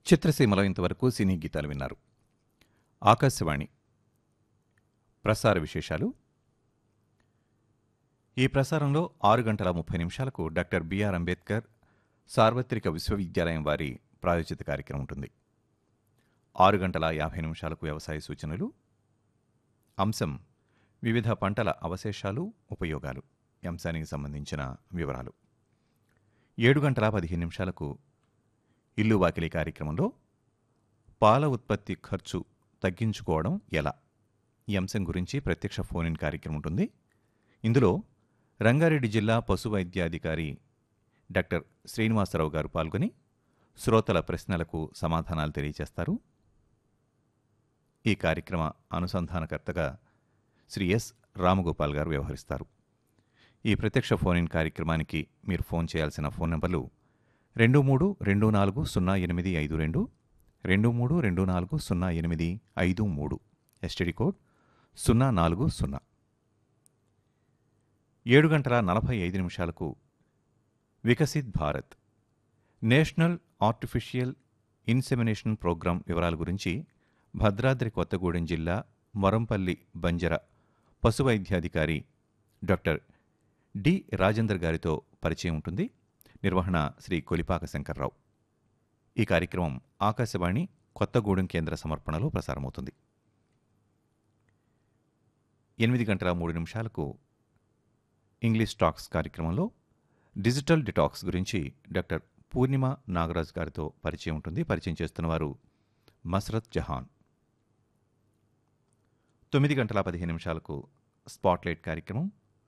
చిత్రసీమలో ఇంతవరకు సినీ గీతాలు విన్నారు ఆకాశవాణి ప్రసార విశేషాలు ఈ ప్రసారంలో ఆరు గంటల ముప్పై నిమిషాలకు డాక్టర్ బిఆర్ అంబేద్కర్ సార్వత్రిక విశ్వవిద్యాలయం వారి ప్రాయోజిత కార్యక్రమం ఉంటుంది ఆరు గంటల యాభై నిమిషాలకు వ్యవసాయ సూచనలు అంశం వివిధ పంటల అవశేషాలు ఉపయోగాలు ఈ అంశానికి సంబంధించిన వివరాలు ఏడు గంటల పదిహేను నిమిషాలకు ఇల్లు వాకిలి కార్యక్రమంలో పాల ఉత్పత్తి ఖర్చు తగ్గించుకోవడం ఎలా ఈ అంశం గురించి ప్రత్యక్ష ఫోన్ ఇన్ కార్యక్రమం ఉంటుంది ఇందులో రంగారెడ్డి జిల్లా పశు వైద్యాధికారి డాక్టర్ శ్రీనివాసరావు గారు పాల్గొని శ్రోతల ప్రశ్నలకు సమాధానాలు తెలియజేస్తారు ఈ కార్యక్రమ అనుసంధానకర్తగా శ్రీ ఎస్ రామగోపాల్ గారు వ్యవహరిస్తారు ఈ ప్రత్యక్ష ఫోన్ ఇన్ కార్యక్రమానికి మీరు ఫోన్ చేయాల్సిన ఫోన్ నంబర్లు రెండు మూడు రెండు నాలుగు సున్నా ఎనిమిది ఐదు రెండు రెండు మూడు రెండు నాలుగు సున్నా ఎనిమిది ఐదు మూడు ఎస్టీడీ కోడ్ సున్నా నాలుగు సున్నా ఏడు గంటల నలభై ఐదు నిమిషాలకు Viksit Bharat national artificial insemination program వివరాల గురించి భద్రాద్రి కొత్తగూడెం జిల్లా మొరంపల్లి బంజర పశు వైద్యాధికారి డాక్టర్ డి రాజేందర్ గారితో పరిచయం ఉంటుంది నిర్వహణ శ్రీ కొలిపాక శంకర్రావు ఈ కార్యక్రమం ఆకాశవాణి కొత్తగూడెం కేంద్ర సమర్పణలో ప్రసారమవుతుంది ఎనిమిది గంటల మూడు నిమిషాలకు ఇంగ్లీష్ టాక్స్ కార్యక్రమంలో డిజిటల్ డిటాక్స్ గురించి డాక్టర్ పూర్ణిమ నాగరాజ్ గారితో పరిచయం ఉంటుంది పరిచయం చేస్తున్నవారు మసరత్ జహాన్ తొమ్మిది గంటల పదిహేను నిమిషాలకు స్పాట్లైట్ కార్యక్రమం